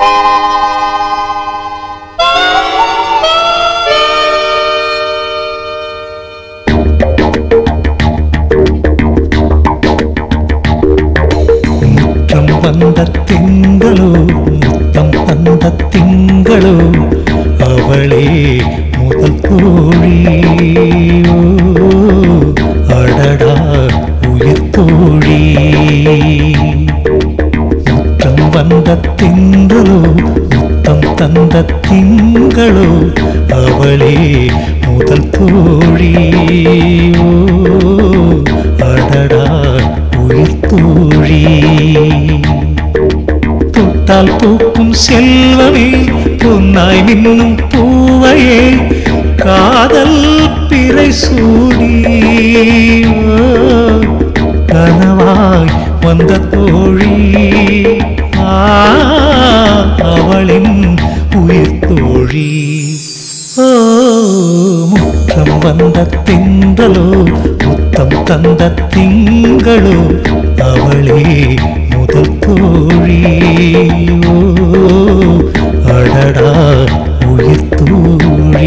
முற்றம் வந்த திங்களோ முத்தம் தந்த திங்களோ அவளே முதல் தோழி ஓ, அடடா உயிர் தோழி முற்றம் வந்த திங்களோ முத்தம் தந்த திங்களோ அவளே முதல் தோழி ஓ, அடடா உயிர் தோழி தொட்டால் பூக்கும் செல்வமே பொன்னாய் மின்னும் பூவையே காதல் பிறை சூடி ஓ, கனவாய் வந்த தோழி ஆ, அவளின் உயிர் தோழி ஓ முற்றம் வந்த தென்றலோ முத்தம் தந்த திங்களோ அவளே முதல் தோழி ஓ அடடா உயிர் தோழி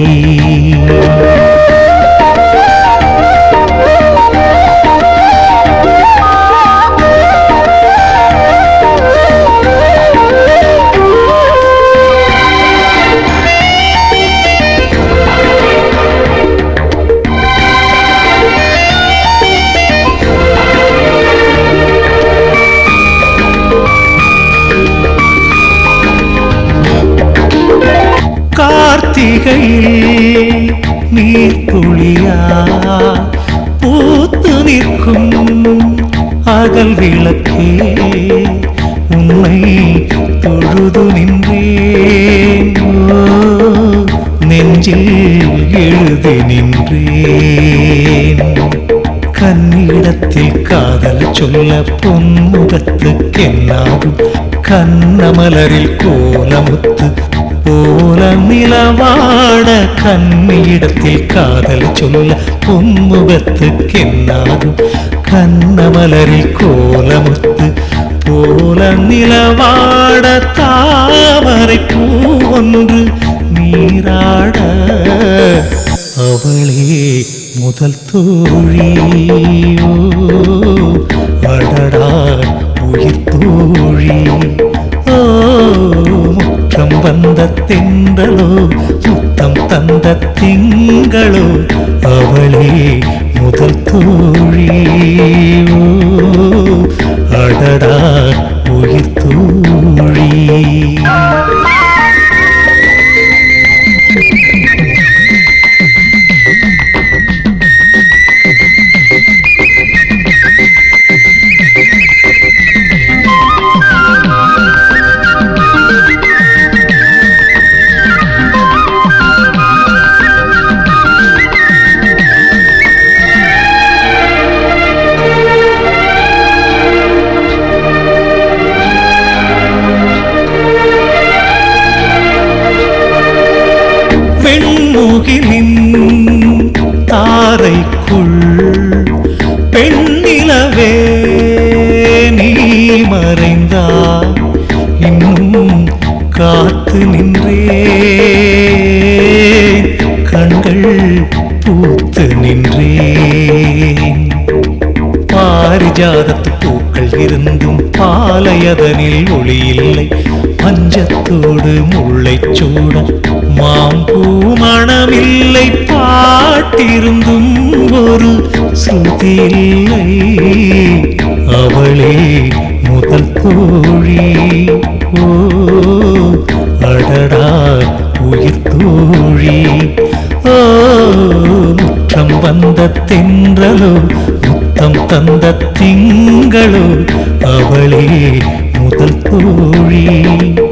கார்த்திகையில் நீர் துளியா பூத்து நிற்கும் அகல் விளக்கே உன்னை தொழுது நின்றேன் ஓ, நெஞ்சில் எழுதி நின்றேன் கண்ணிடத்தில் காதல் சொல்ல பொன்முகத்துக்கென்னாகும் கண்ணமலரில் கோலமுத்து போல நிலவாட கண்ணிடத்தில் காதல் சொல்ல பொன்முகத்துக்கென்னாகும் கண்ணமலரில் கோலமுத்து போல நிலவாட தாமரை பூ ஒன்று நீராட அவளே முதல் தோழி ஓ, அடடா உயிர் தோழி ஓ முற்றம் வந்த தென்றலோ முத்தம் தந்த திங்களோ அவளே முதல் தோழி ஓ, அடடா உயிர் தோழி வெண்முகிலின் தாரைக்குள் பெண்ணிலவே நீ மறைந்தா இன்னும் காத்து நின்றே கண்கள் பூத்து நின்றேன் பாரிஜாதத்து பூக்கள் இருந்தும் பாலையதனில் ஒளி இல்லை பஞ்சத்தோடு முல்லைச் சூட மாம்பூ மணமில்லை பாட்டிருந்தும் ஒரு ஸ்ருதி இல்லை அவளே முதல் தோழி ஓ அடடா உயிர் தோழி ஓ முற்றம் வந்த தென்றலோ முத்தம் தந்த திங்களோ அவளே முதல் தோழி